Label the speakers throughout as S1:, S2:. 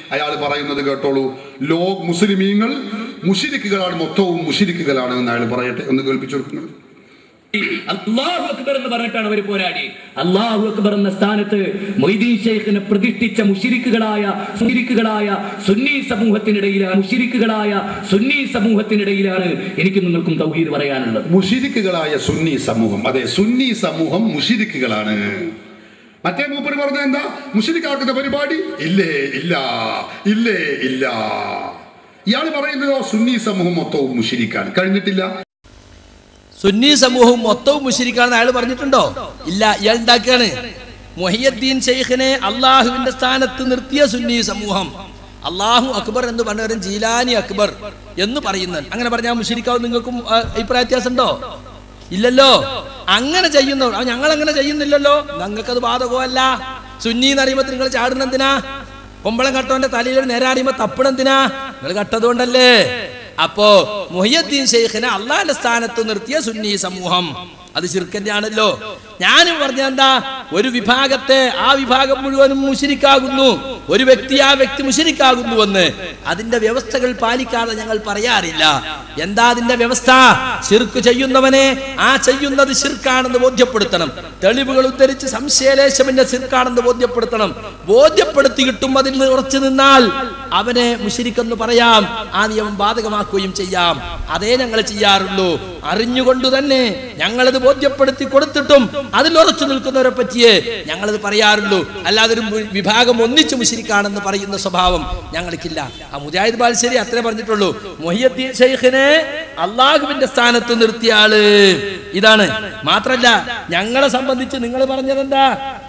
S1: അയാൾ പറയുന്നത് കേട്ടോളൂ ലോ മുസ്ലിമീങ്ങൾ മുഷിരിക്കുകളാണ് മൊത്തവും മുഷിരിക്കുകളാണ് എന്ന് അയാൾ പറയട്ടെ ഒന്ന് കേൾപ്പിച്ചു കൊടുക്കുന്നത്
S2: അള്ളാഹു അക്ബർ എന്ന് പറഞ്ഞിട്ടാണ് അവർ പോരാടി അള്ളാഹു അക്ബർ എന്ന സ്ഥാനത്ത് മൊയ്തീൻ ഷെയ്ഖിനെ പ്രതിഷ്ഠിച്ച മുഷിരിക്കുകളായ മുഷിരിക്കുകളായ സുന്നി സമൂഹത്തിനിടയിലാണ് മുഷിരിക്കുകളായ സുന്നി സമൂഹത്തിനിടയിലാണ് എനിക്ക് നിങ്ങൾക്കും തൗഹീദ് പറയാനുള്ളത്
S1: മുഷിരിക്കുകളായ സുന്നി സമൂഹം അതെ സുന്നി സമൂഹം മുഷിരിക്കുകളാണ് മറ്റേ മൂപ്പര് പറഞ്ഞ എന്താ മുഷിരിക്കാക്കുന്ന പരിപാടി ഇല്ലേ ഇല്ല ഇല്ലേ ഇല്ല ഇയാൾ പറയുന്നതോ സുന്നി സമൂഹം മൊത്തവും മുഷിരിക്കാണ് കഴിഞ്ഞിട്ടില്ല
S3: സുന്നി സമൂഹവും മൊത്തവും മുഷിരിക്കാണെന്ന് അയാൾ പറഞ്ഞിട്ടുണ്ടോ ഇല്ല ഇയാൾ ഉണ്ടാക്കുകയാണ് മൊഹിയദ്ദീൻ ഷെയ്ഖിനെ അള്ളാഹുവിന്റെ സ്ഥാനത്ത് നിർത്തിയ സുന്നി സമൂഹം അള്ളാഹു അക്ബർ എന്ന് പറഞ്ഞവരും ജീലാനി അക്ബർ എന്ന് പറയുന്നത് അങ്ങനെ പറഞ്ഞാൽ മുഷിരിക്കാവും നിങ്ങൾക്കും ആ, അഭിപ്രായ വ്യത്യാസം ഉണ്ടോ ഇല്ലല്ലോ അങ്ങനെ ചെയ്യുന്നവർ ആ, ഞങ്ങൾ അങ്ങനെ ചെയ്യുന്നില്ലല്ലോ ഞങ്ങൾക്കത് ബാധകമല്ല സുന്നി എന്ന് അറിയുമ്പോൾ നിങ്ങൾ ചാടുന്നെന്തിനാ കൊമ്പളം കട്ടോന്റെ തലയിൽ നേരെ അറിയുമ്പോ തപ്പണെന്തിനാ നിങ്ങൾ കട്ടതുകൊണ്ടല്ലേ അപ്പോ മുഹിയദ്ദീൻ ഷെയ്ഖിനെ അള്ളാന്റെ സ്ഥാനത്ത് നിർത്തിയ സുന്നി സമൂഹം അത് ശിർക്കന്നെയാണല്ലോ ഞാനും പറഞ്ഞ എന്താ ഒരു വിഭാഗത്തെ ആ വിഭാഗം മുഴുവനും മുഷിരിക്കാകുന്നു ഒരു വ്യക്തി ആ വ്യക്തി മുഷിരിക്കാകുന്നുവെന്ന് അതിന്റെ വ്യവസ്ഥകൾ പാലിക്കാതെ ഞങ്ങൾ പറയാറില്ല എന്താ അതിന്റെ വ്യവസ്ഥ ശിർക്ക് ചെയ്യുന്നവനെ ആ ചെയ്യുന്നത് ശിർക്കാണെന്ന് ബോധ്യപ്പെടുത്തണം തെളിവുകൾ ഉദ്ധരിച്ച് സംശയലേശമിന്റെ ശിർക്കാണെന്ന് ബോധ്യപ്പെടുത്തണം ബോധ്യപ്പെടുത്തി കിട്ടും അതിൽ നിന്ന് ഉറച്ചു നിന്നാൽ അവനെ മുഷിരിക്കെന്ന് പറയാം ആ നിയമം ബാധകമാക്കുകയും ചെയ്യാം അതേ ഞങ്ങൾ ചെയ്യാറുള്ളൂ അറിഞ്ഞുകൊണ്ട് തന്നെ ഞങ്ങളത് ബോധ്യപ്പെടുത്തി കൊടുത്തിട്ടും അതിൽ ഉറച്ചു നിൽക്കുന്നവരെ പറ്റിയേ ഞങ്ങളത് പറയാറുള്ളൂ അല്ലാതെ ഒരു മു- വിഭാഗം ഒന്നിച്ച് മുഷിരിക്കാണെന്ന് പറയുന്ന സ്വഭാവം ഞങ്ങൾക്കില്ല ആ മുജാഹിദ് ബാൽശ്ശേരി അത്രേ പറഞ്ഞിട്ടുള്ളൂ മൊഹിയദ്ദീൻ ഷെയ്ഖിനെ അള്ളാഹുവിന്റെ സ്ഥാനത്ത് നിർത്തിയ ആള് ഇതാണ് മാത്രല്ല ഞങ്ങളെ സംബന്ധിച്ച് നിങ്ങൾ പറഞ്ഞതെന്താ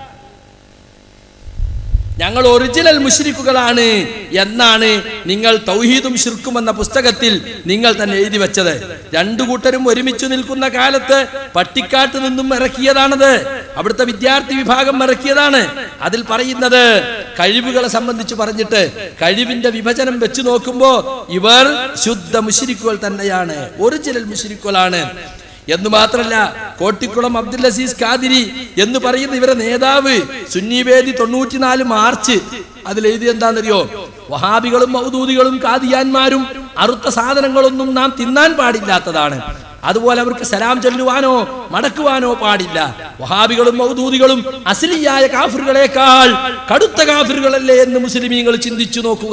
S3: ഞങ്ങൾ ഒറിജിനൽ മുഷ്രിക്കുകളാണ് എന്നാണ് നിങ്ങൾ തൗഹീദും ഷിർക്കും എന്ന പുസ്തകത്തിൽ നിങ്ങൾ തന്നെ എഴുതി വെച്ചത് രണ്ടു കൂട്ടരും ഒരുമിച്ച് നിൽക്കുന്ന കാലത്ത് പട്ടിക്കാട്ട് നിന്നും ഇറക്കിയതാണത് അവിടുത്തെ വിദ്യാർത്ഥി വിഭാഗം ഇറക്കിയതാണ് അതിൽ പറയുന്നത് കഴിവുകളെ സംബന്ധിച്ച് പറഞ്ഞിട്ട് കഴിവിന്റെ വിഭജനം വെച്ച് നോക്കുമ്പോ ഇവർ ശുദ്ധ മുഷിരിക്കുകൾ തന്നെയാണ് ഒറിജിനൽ മുഷിരിക്കുകളാണ് എന്ന് മാത്രല്ല കോട്ടിക്കുളം അബ്ദുൽ അസീസ് ഖാദിരി എന്ന് പറയുന്ന ഇവരെ നേതാവ് സുന്നിവേദി തൊണ്ണൂറ്റിനാല് മാർച്ച് അതിൽ എഴുതി എന്താണെന്നറിയോ വഹാബികളും മൗദൂദികളും കാദിയാന്മാരും അറുത്ത സാധനങ്ങളൊന്നും നാം തിന്നാൻ പാടില്ലാത്തതാണ് അതുപോലെ അവർക്ക് സലാം ചൊല്ലുവാനോ മടക്കുവാനോ പാടില്ല വഹാബികളും മൗദൂദികളും അസിലിയായ കാഫിറുകളെക്കാൾ കടുത്ത കാഫിറുകളല്ലേ എന്ന് മുസ്ലിമീങ്ങൾ ചിന്തിച്ചു നോക്കുക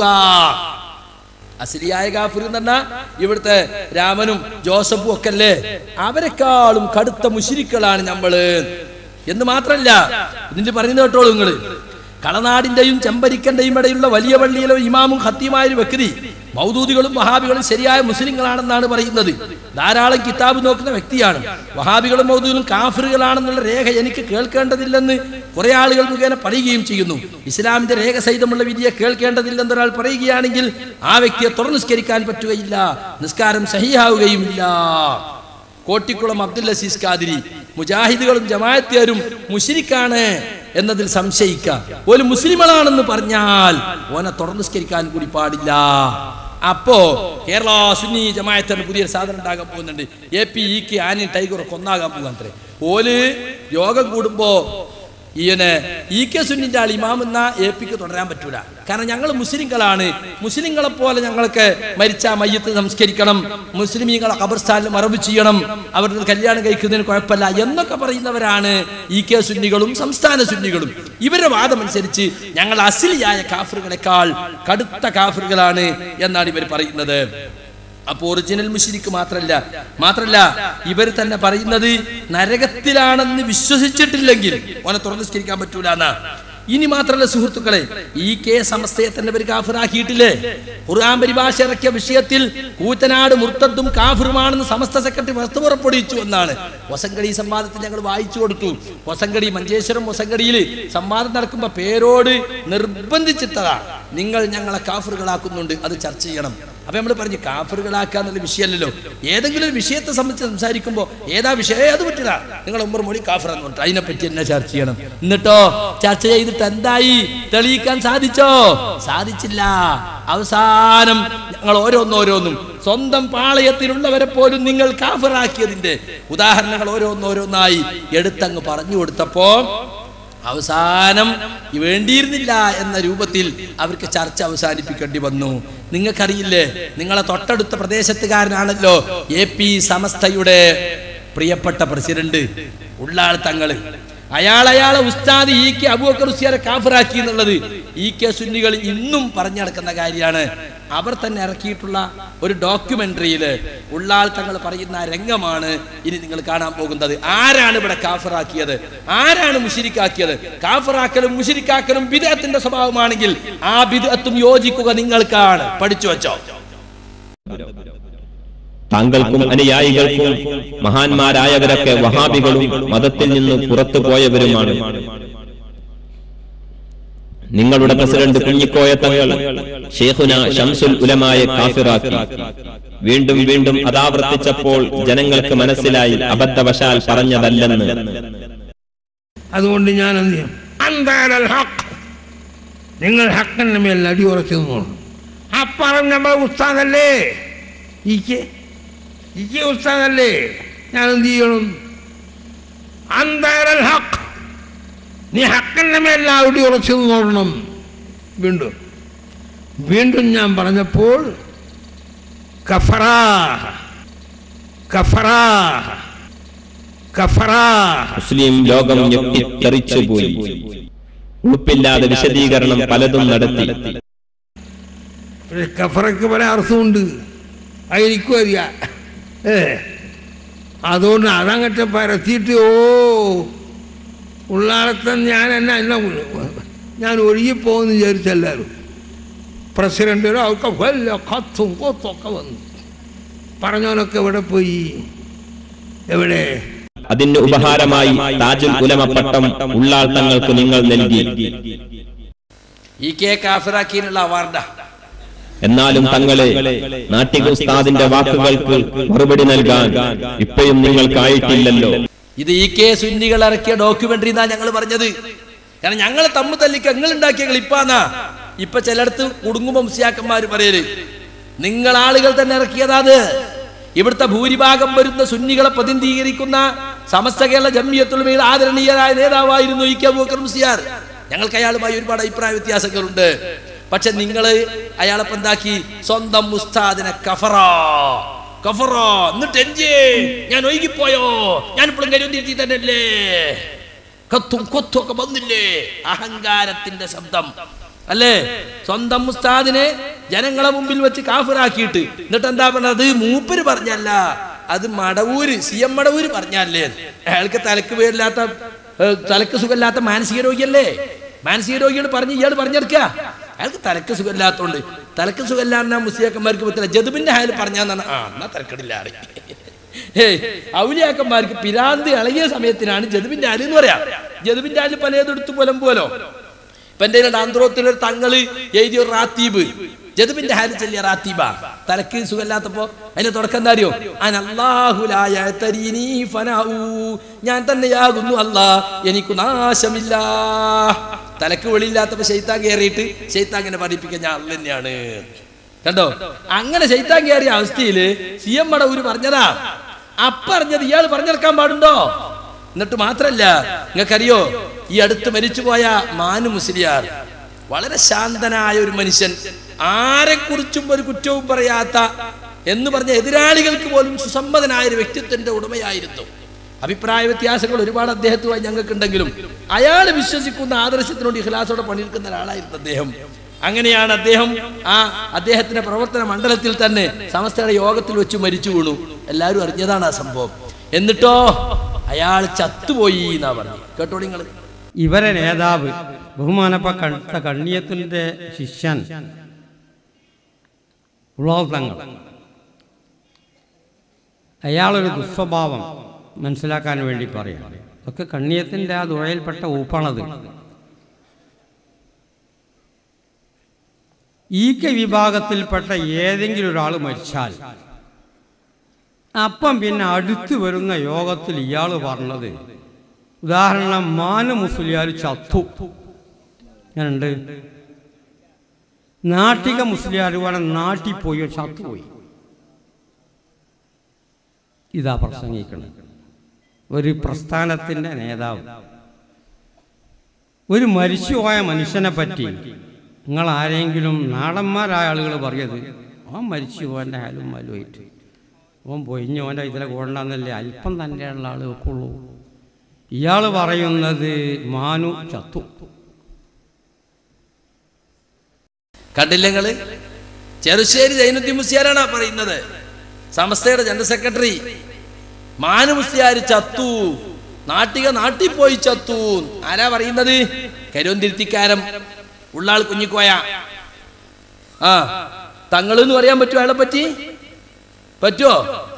S3: അസിലിയായ കാഫിർ എന്ന് പറഞ്ഞാൽ ഇവിടുത്തെ രാമനും ജോസഫും ഒക്കെ അല്ലേ അവരെക്കാളും കടുത്ത മുഷിരിക്കളാണ് നമ്മള് എന്ന് മാത്രല്ല ഇതിന്റെ പറഞ്ഞു കേട്ടോളൂ നിങ്ങള് കളനാടിന്റെയും ചെമ്പരിക്കന്റെയും ഇടയിലുള്ള വലിയ പള്ളിയിലെ ഇമാമും ഖത്തീമായ ഒരു വ്യക്തി മൗദൂദികളും വഹാബികളും ശരിയായ മുസ്ലിങ്ങളാണെന്നാണ് പറയുന്നത് ധാരാളം കിതാബ് നോക്കുന്ന വ്യക്തിയാണ് വഹാബികളും മൗദൂദികളും കാഫിറുകളാണെന്നുള്ള രേഖ എനിക്ക് കേൾക്കേണ്ടതില്ലെന്ന് കുറെ ആളുകൾ മുഖേന പറയുകയും ചെയ്യുന്നു ഇസ്ലാമിന്റെ രേഖ സഹിതമുള്ള വിധിയെ കേൾക്കേണ്ടതില്ലെന്ന് ഒരാൾ പറയുകയാണെങ്കിൽ ആ വ്യക്തിയെ തുറന്നു നിസ്കരിക്കാൻ പറ്റുകയില്ല നിസ്കാരം സഹിയാവുകയുമില്ല കോട്ടിക്കുളം അബ്ദുൽ അസീസ് ഖാദിരി മുജാഹിദുകളും ജമാഅത്തുകാരും മുഷിരിക്കാണ് എന്നതിൽ സംശയിക്കാം ഒരു മുസ്ലിങ്ങളാണെന്ന് പറഞ്ഞാൽ ഓനെ തുറന്നു നിസ്കരിക്കാൻ കൂടി പാടില്ല അപ്പോ കേരള സുന്നി ജമാഅത്തിന് പുതിയൊരു സാധനം ഉണ്ടാകാൻ പോകുന്നുണ്ട് എ പി ഇക്ക് ആനി ടൈഗർ ഒക്കെ ഒന്നാകാൻ പോകാൻ ഓല് യോഗം കൂടുമ്പോ ഈയനെ ഇ കെ സുന്നിന്റെ ആൾ ഇമാം എന്ന എ പിക്ക് തുടരാൻ പറ്റൂല കാരണം ഞങ്ങൾ മുസ്ലിങ്ങളാണ് മുസ്ലിങ്ങളെ പോലെ ഞങ്ങൾക്ക് മരിച്ച മയ്യത്ത് സംസ്കരിക്കണം മുസ്ലിമീങ്ങളെ ഖബർസ്ഥാനിൽ മറവ് ചെയ്യണം അവരുടെ കല്യാണം കഴിക്കുന്നതിന് കുഴപ്പമില്ല എന്നൊക്കെ പറയുന്നവരാണ് ഇ കെ സുന്നികളും സംസ്ഥാന സുന്നികളും ഇവരുടെ വാദം അനുസരിച്ച് ഞങ്ങൾ അസിലിയായ കാഫറുകളെക്കാൾ കടുത്ത കാഫറുകളാണ് എന്നാണ് ഇവർ പറയുന്നത് അപ്പൊ ഒറിജിനൽ മുഷിരിക്ക് മാത്രല്ല മാത്രല്ല ഇവർ തന്നെ പറയുന്നത് നരകത്തിലാണെന്ന് വിശ്വസിച്ചിട്ടില്ലെങ്കിൽ ഓനെ തുറന്നു നിസ്കരിക്കാൻ പറ്റൂല എന്നാ ഇനി മാത്രല്ല സുഹൃത്തുക്കളെ ഈ കെ സമസ്തയെ തന്നെ ഇവർ കാഫിറാക്കിയിട്ടില്ലേ ഖുർആൻ പരിഭാഷ ഇറക്കിയ വിഷയത്തിൽ കൂറ്റനാട് മുർത്തദ്ദും കാഫിറുമാണെന്ന് സമസ്ത സെക്രട്ടറി വസ്തു പുറപ്പെടുവിച്ചു എന്നാണ് വസങ്കടി സംവാദത്തിൽ ഞങ്ങൾ വായിച്ചു കൊടുത്തു വസങ്കടി മഞ്ചേശ്വരം വസങ്കടിയിൽ സംവാദം നടക്കുമ്പോ പേരോട് നിർബന്ധിച്ചിട്ടതാ നിങ്ങൾ ഞങ്ങളെ കാഫറുകളാക്കുന്നുണ്ട് അത് ചർച്ച ചെയ്യണം അപ്പൊ നമ്മൾ പറഞ്ഞു കാഫറുകളാക്കുക എന്നുള്ള വിഷയമല്ലല്ലോ ഏതെങ്കിലും ഒരു വിഷയത്തെ സംബന്ധിച്ച് സംസാരിക്കുമ്പോൾ ഏതാ വിഷയം ഏത് പറ്റില്ല നിങ്ങൾ ഉമ്മർ മൊഴി കാഫർ എന്ന് പറഞ്ഞിട്ട് അതിനെപ്പറ്റി എന്നെ ചർച്ച ചെയ്യണം എന്നിട്ടോ ചർച്ച ചെയ്തിട്ട് എന്തായി തെളിയിക്കാൻ സാധിച്ചോ സാധിച്ചില്ല അവസാനം ഞങ്ങൾ ഓരോന്നോരോന്നും സ്വന്തം പാളയത്തിലുള്ളവരെ പോലും നിങ്ങൾ കാഫറാക്കിയതിന്റെ ഉദാഹരണങ്ങൾ ഓരോന്നോരോന്നായി എടുത്തങ്ങ് പറഞ്ഞു കൊടുത്തപ്പോ അവസാനം വേണ്ടിയിരുന്നില്ല എന്ന രൂപത്തിൽ അവർക്ക് ചർച്ച അവസാനിപ്പിക്കേണ്ടി വന്നു നിങ്ങൾക്കറിയില്ലേ നിങ്ങളെ തൊട്ടടുത്ത പ്രദേശത്തുകാരനാണല്ലോ എ പി സമസ്തയുടെ പ്രിയപ്പെട്ട പ്രസിഡന്റ് ഉള്ളാൾ തങ്ങള് അയാൾ അയാളെ ഉസ്താദ് ഇ കെ അബൂബക്കർ ഉസ്യാരെ കാഫറാക്കി എന്നുള്ളത് ഇ കെ സുന്നികൾ ഇന്നും പറഞ്ഞു നടക്കുന്ന കാര്യമാണ് അവർ തന്നെ ഇറക്കിയിട്ടുള്ള ഒരു ഡോക്യുമെന്ററിയില് ഉള്ളാൾ തങ്ങൾ പറയുന്ന ആ രംഗമാണ് ഇനി നിങ്ങൾ കാണാൻ പോകുന്നത് ആരാണ് ഇവിടെ കാഫറാക്കിയത് ആരാണ് മുഷിരിക്കാക്കിയത് കാഫറാക്കലും മുഷിരിക്കാക്കലും ബിദഅത്തിന്റെ സ്വഭാവമാണെങ്കിൽ ആ ബിദഅത്തും യോജിക്കുക നിങ്ങൾക്കാണ് പഠിച്ചു വെച്ചോ
S4: താങ്കൾക്കും അനുയായികൾക്കും മഹാന്മാരായവരൊക്കെ വഹാബികളും മതത്തിൽ നിന്ന് പുറത്തു പോയവരുമാണ് നിങ്ങളുടെ പ്രസിഡന്റ് കുഞ്ഞിക്കോയ തങ്ങൾ ഷേഖുന ഷംസുൽ ഉലമായ കാഫിറാക്കി വീണ്ടും വീണ്ടും അതാവർത്തിച്ചപ്പോൾ ജനങ്ങൾക്ക് മനസ്സിലായി അബദ്ധവശാൽ പറഞ്ഞതല്ലെന്ന്
S5: അതുകൊണ്ട് ഞാൻ എന്ത് ചെയ്യും അന്താരൽ ഹക്ക് നിങ്ങൾ ഹക്കിന്റെ മേൽ അടിയുറച്ചു നിന്നോളൂ അപ്പറം നമ്മളെ ഉസ്താദല്ലേ ഇക്ക് ഇക്ക് ഉസ്താദല്ലേ ഞാൻ എന്ത് ചെയ്യണം അന്താരൽ ഹക്ക് നീ ഹക്കിന്റെ മേൽ അടിയുറച്ചു നിന്നോളണം വീണ്ടും വീണ്ടും ഞാൻ പറഞ്ഞപ്പോൾ കഫറാഹ കഫറാഹ കഫറാഹ
S4: മുസ്ലിം ലോകം ഞെട്ടിത്തെറിച്ചു പോയി ഉളുപ്പില്ലാതെ വിശദീകരണം പലതും നടത്തി
S5: പക്ഷെ കഫറയ്ക്ക് പല അർത്ഥമുണ്ട് അതെനിക്കും അറിയാം ഏ അതുകൊണ്ട് അതങ്ങട്ട് പരത്തിയിട്ട് ഓ ഉള്ളാളത്തെ ഞാൻ എന്നെ എന്നെ ഞാൻ ഒഴുകിപ്പോകുമെന്ന് വിചാരിച്ചെല്ലാവരും പ്രസിഡന്റിനോ ഒക്കെ വല്ല കത്തും കൊത്തൊക്കെ വന്നു പറഞ്ഞവനൊക്കെ എവിടെ പോയി എവിടെ
S4: അതിന് ഉപഹാരമായി താജുൽ ഉലമ പട്ടം ഉള്ളാൾ തങ്ങൾക്ക് നിങ്ങൾ നൽകി
S3: ഈ കെ കാഫിറാക്കിയുള്ള അവാർഡാ
S4: എന്നാലും തങ്ങളെ നാട്ടിക ഉസ്താദിന്റെ വാക്കുകൾക്ക് മറുപടി നൽകാൻ ഇപ്പോഴും നിങ്ങൾക്കായിട്ടില്ലല്ലോ
S3: ഇത് ഈ കെ സുന്നികൾ ഇറക്കിയ ഡോക്യുമെന്ററി എന്നാ ഞങ്ങൾ പറഞ്ഞത് കാരണം ഞങ്ങൾ തമ്മിൽ തല്ലിക്ക് നിങ്ങൾ ഉണ്ടാക്കിയ കളിപ്പാന്നാ ഇപ്പൊ ചിലടത്ത് കുടുങ്ങുമ്പോ മുസ്ലിയാക്കന്മാര് പറയല് നിങ്ങൾ ആളുകൾ തന്നെ ഇറക്കിയതാ അത് ഇവിടുത്തെ ഭൂരിഭാഗം വരുന്ന സുന്നികളെ പ്രതിനിധീകരിക്കുന്ന സമസ്ത കേരള ജമ്മിയത്തുള്ള ആദരണീയരായ നേതാവായിരുന്നു ഇ കെ അബൂബക്കർ മുസ്ലിയാർ ഞങ്ങൾക്ക് അയാളുമായി ഒരുപാട് അഭിപ്രായ വ്യത്യാസങ്ങളുണ്ട് പക്ഷെ നിങ്ങൾ അയാളെ എന്താക്കി സ്വന്തം മുസ്താദിനെ കഫറാ കഫറോ എന്നിട്ട് എഞ്ചേ ഞാൻ ഒഴുകിപ്പോയോ ഞാൻ ഇപ്പോഴും കരുതി തന്നെയല്ലേ കത്തും കൊത്തും ഒക്കെ വന്നില്ലേ അഹങ്കാരത്തിന്റെ ശബ്ദം അല്ലേ സ്വന്തം മുസ്താദിനെ ജനങ്ങളെ മുമ്പിൽ വെച്ച് കാഫിറാക്കിയിട്ട് എന്നിട്ട് എന്താ പറഞ്ഞത് മൂപ്പര് പറഞ്ഞല്ല അത് മടവൂര് സി എം മടവൂര് പറഞ്ഞല്ലേ അയാൾക്ക് തലക്ക് പേരില്ലാത്ത ഏഹ്, തലക്ക് സുഖമില്ലാത്ത മാനസിക രോഗിയല്ലേ മാനസിക രോഗിയോട് പറഞ്ഞ് ഇയാൾ പറഞ്ഞെടുക്കുക അയാൾക്ക് തലക്ക് സുഖമില്ലാത്തോണ്ട് തലക്ക് സുഖമില്ലാന്ന മുസ്ലിയാക്കന്മാർക്ക് പറ്റില്ല ജതുബിന്റെ ഹാല് പറഞ്ഞാന്നാണ് ആ എന്നാ തരക്കടില്ല ഏയ് ഔലിയാക്കന്മാർക്ക് പിരാന്ത് ഇളകിയ സമയത്തിനാണ് ജതുബിന്റെ ഹാല് എന്ന് പറയാം ജതുബിന്റെ ഹാല് പലതെടുത്ത് പോലും പോലോ ഇപ്പൊ എന്റെ ആന്ധ്രോത്തിലൊരു തങ്ങള് എഴുതിയ ഒരു റാത്തീബ് ജതുബിന്റെ ഹാല് ചെല്ലിയ റാത്തീബ തലക്ക് സുഖമില്ലാത്തപ്പോ അതിന്റെ തുടക്കം എന്താ അറിയോ അനല്ലാഹുലായ തരീനീ ഫനാഊ. ഞാൻ തന്നെയാകുന്നു അല്ലാ എനിക്ക് നാശമില്ല തലക്ക് വെളിയില്ലാത്തപ്പോ ശൈത്താൻ കയറിയിട്ട് ശൈത്താൻ ഇങ്ങനെ പഠിപ്പിക്കാൻ ഞാൻ അല്ല തന്നെയാണ് കണ്ടോ അങ്ങനെ ശൈത്താൻ കയറിയ അവസ്ഥയില് സി എം മടവൂര് പറഞ്ഞതാ അപ്പറഞ്ഞത് ഇയാൾ പറഞ്ഞെടുക്കാൻ പാടുണ്ടോ എന്നിട്ട് മാത്രല്ല നിങ്ങൾക്കറിയോ ഈ അടുത്ത് മരിച്ചുപോയ മാനു മുസ്ലിയാർ വളരെ ശാന്തനായ ഒരു മനുഷ്യൻ ആരെക്കുറിച്ചും ഒരു കുറ്റവും പറയാത്ത എന്ന് പറഞ്ഞ എതിരാളികൾക്ക് പോലും സുസമ്മതനായ ഒരു വ്യക്തിത്വത്തിന്റെ ഉടമയായിരുന്നു അഭിപ്രായ വ്യത്യാസങ്ങൾ ഒരുപാട് അദ്ദേഹത്തുമായി ഞങ്ങൾക്കുണ്ടെങ്കിലും അയാൾ വിശ്വസിക്കുന്ന ആദർശത്തിനോട് ഇഖ്ലാസോടെ പണിയെടുക്കുന്ന ഒരാളായിരുന്നു അദ്ദേഹം അങ്ങനെയാണ് അദ്ദേഹം ആ അദ്ദേഹത്തിന്റെ പ്രവർത്തന മണ്ഡലത്തിൽ തന്നെ സമസ്തയുടെ യോഗത്തിൽ വെച്ച് മരിച്ചു വീണു എല്ലാവരും അറിഞ്ഞതാണ് ആ സംഭവം എന്നിട്ടോ അയാൾ ചത്തുപോയി എന്നാ പറഞ്ഞു കേട്ടോ നിങ്ങൾ
S6: ഇവരെ നേതാവ് ബഹുമാനപ്പെട്ട കടുത്ത കണ്ണിയത്തിൻ്റെ ശിഷ്യൻ ഉളോത്തങ്ങൾ അയാളൊരു ദുസ്വഭാവം മനസ്സിലാക്കാൻ വേണ്ടി പറയാം ഒക്കെ കണ്ണിയത്തിൻ്റെ ആ ദുഴയിൽപ്പെട്ട ഊപ്പാണത് ഈ കെ വിഭാഗത്തിൽപ്പെട്ട ഏതെങ്കിലും ഒരാൾ മരിച്ചാൽ അപ്പം പിന്നെ അടുത്ത് വരുന്ന യോഗത്തിൽ ഇയാൾ പറഞ്ഞത് ഉദാഹരണം മാന മുസ്ലിയാർ ചത്തു ഞാനുണ്ട് നാട്ടിക മുസ്ലിയാർ വേണം നാട്ടിൽ പോയോ ചത്തുപോയി ഇതാ പ്രസംഗിക്കണം ഒരു പ്രസ്ഥാനത്തിൻ്റെ നേതാവ് ഒരു മരിച്ചുപോയ മനുഷ്യനെ പറ്റി നിങ്ങൾ ആരെങ്കിലും നാടന്മാരായ ആളുകൾ പറയത് അവൻ മരിച്ചു പോകാൻ്റെ ഹാലും മലുമായിട്ട് അവൻ പൊയിഞ്ഞ് അവൻ്റെ ഇതിലെ കൊണ്ടെന്നല്ലേ അല്പം തന്നെയുള്ള ആൾ വെക്കുള്ളൂ ഇയാൾ പറയുന്നത് മാനു ചത്തു
S3: കണ്ടില്ല നിങ്ങള് ചെറുശ്ശേരി ജൈനുദ്ദീൻ മുസ്ലിയാരാണ് ആ പറയുന്നത് സമസ്തയുടെ ജനറൽ സെക്രട്ടറി മാനു മുസ്ലിയാർ ചത്തു നാട്ടിക നാട്ടിൽ പോയി ചത്തു ആരാ പറയുന്നത് കരുവന്തിരുത്തിക്കാരം ഉള്ളാൾ കുഞ്ഞിക്കോയ ആ തങ്ങളെന്ന് പറയാൻ പറ്റുമോ അയാളെ പറ്റി പറ്റുമോ